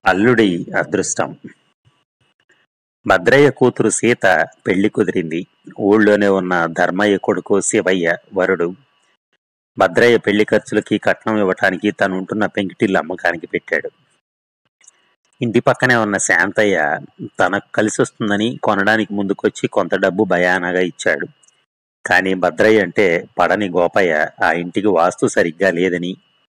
అల్లుడి అదృష్టం భద్రయ్య కూతురు సీత పెళ్లి కుదిరింది ఊళ్ళోనే ఉన్న ధర్మయ్య కొడుకు శివయ్య వరుడు భద్రయ్య పెళ్లి ఖర్చులకి కట్నం ఇవ్వటానికి తను ఉంటున్న పెంకిటిల్లు అమ్మకానికి పెట్టాడు ఇంటి పక్కనే ఉన్న శాంతయ్య తనకు కలిసి వస్తుందని కొనడానికి ముందుకొచ్చి కొంత డబ్బు భయానగా ఇచ్చాడు కానీ భద్రయ్య అంటే పడని గోపయ్య ఆ ఇంటికి వాస్తు సరిగ్గా లేదని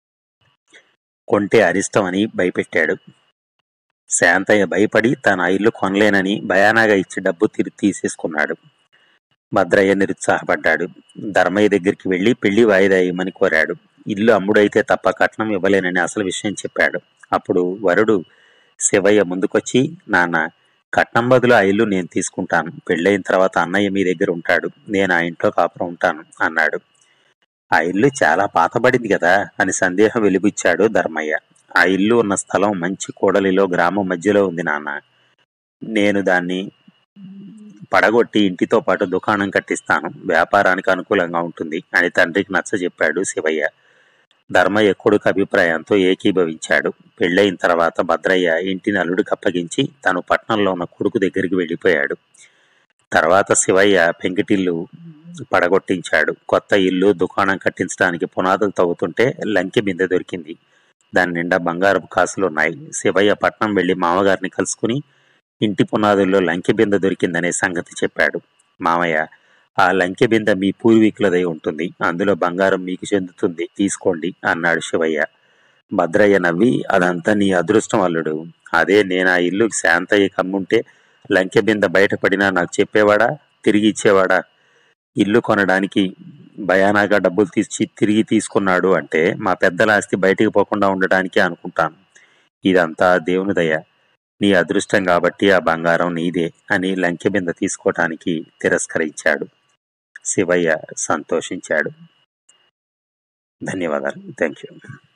కొంటే అరిష్టమని భయపెట్టాడు శాంతయ్య భయపడి తన ఆ ఇల్లు కొనలేనని భయానాగా ఇచ్చి డబ్బు తిరిగి తీసేసుకున్నాడు భద్రయ్య నిరుత్సాహపడ్డాడు ధర్మయ్య దగ్గరికి వెళ్లి పెళ్లి వాయిదా ఇవ్వమని కోరాడు ఇల్లు అమ్ముడైతే తప్ప కట్నం ఇవ్వలేనని అసలు విషయం చెప్పాడు అప్పుడు వరుడు శివయ్య ముందుకొచ్చి నాన్న కట్నం బదులు ఆ ఇల్లు నేను తీసుకుంటాను పెళ్ళైన తర్వాత అన్నయ్య మీ దగ్గర ఉంటాడు నేను ఆ ఇంట్లో కాపురం ఉంటాను అన్నాడు ఆ ఇల్లు చాలా పాతబడింది కదా అని సందేహం వెలిబుచ్చాడు ధర్మయ్య ఆ ఇల్లు ఉన్న స్థలం మంచి కూడలిలో గ్రామం మధ్యలో ఉంది నాన్న నేను దాన్ని పడగొట్టి ఇంటితో పాటు దుకాణం కట్టిస్తాను వ్యాపారానికి అనుకూలంగా ఉంటుంది అని తండ్రికి నచ్చ చెప్పాడు శివయ్య ధర్మయ్య కొడుకు అభిప్రాయంతో ఏకీభవించాడు పెళ్ళయిన తర్వాత భద్రయ్య ఇంటిని అల్లుడికి అప్పగించి తను పట్నంలో ఉన్న కొడుకు దగ్గరికి వెళ్ళిపోయాడు తర్వాత శివయ్య పెంకిటిల్లు పడగొట్టించాడు కొత్త ఇల్లు దుకాణం కట్టించడానికి పునాదులు తవ్వుతుంటే లంకె బిందె దొరికింది దాని నిండా బంగారపు కాసులు ఉన్నాయి శివయ్య పట్నం వెళ్లి మామగారిని కలుసుకుని ఇంటి పునాదుల్లో లంకె బిందె దొరికిందనే సంగతి చెప్పాడు మామయ్య ఆ లంకె బిందె మీ పూర్వీకులదై ఉంటుంది అందులో బంగారం మీకు చెందుతుంది తీసుకోండి అన్నాడు శివయ్య భద్రయ్య నవ్వి అదంతా నీ అదృష్టం అల్లుడు అదే నేను ఆ ఇల్లు శాంతయ్య కమ్ముంటే లంకె బిందె బయటపడినా నాకు చెప్పేవాడా తిరిగి ఇచ్చేవాడా ఇల్లు కొనడానికి భయానాగా డబ్బులు తీసి తిరిగి తీసుకున్నాడు అంటే మా పెద్దల ఆస్తి బయటికి పోకుండా ఉండడానికి అనుకుంటాను ఇదంతా దేవుని దయ నీ అదృష్టం కాబట్టి ఆ బంగారం నీదే అని లంకె బింద తీసుకోవటానికి తిరస్కరించాడు శివయ్య సంతోషించాడు ధన్యవాదాలు థ్యాంక్ యూ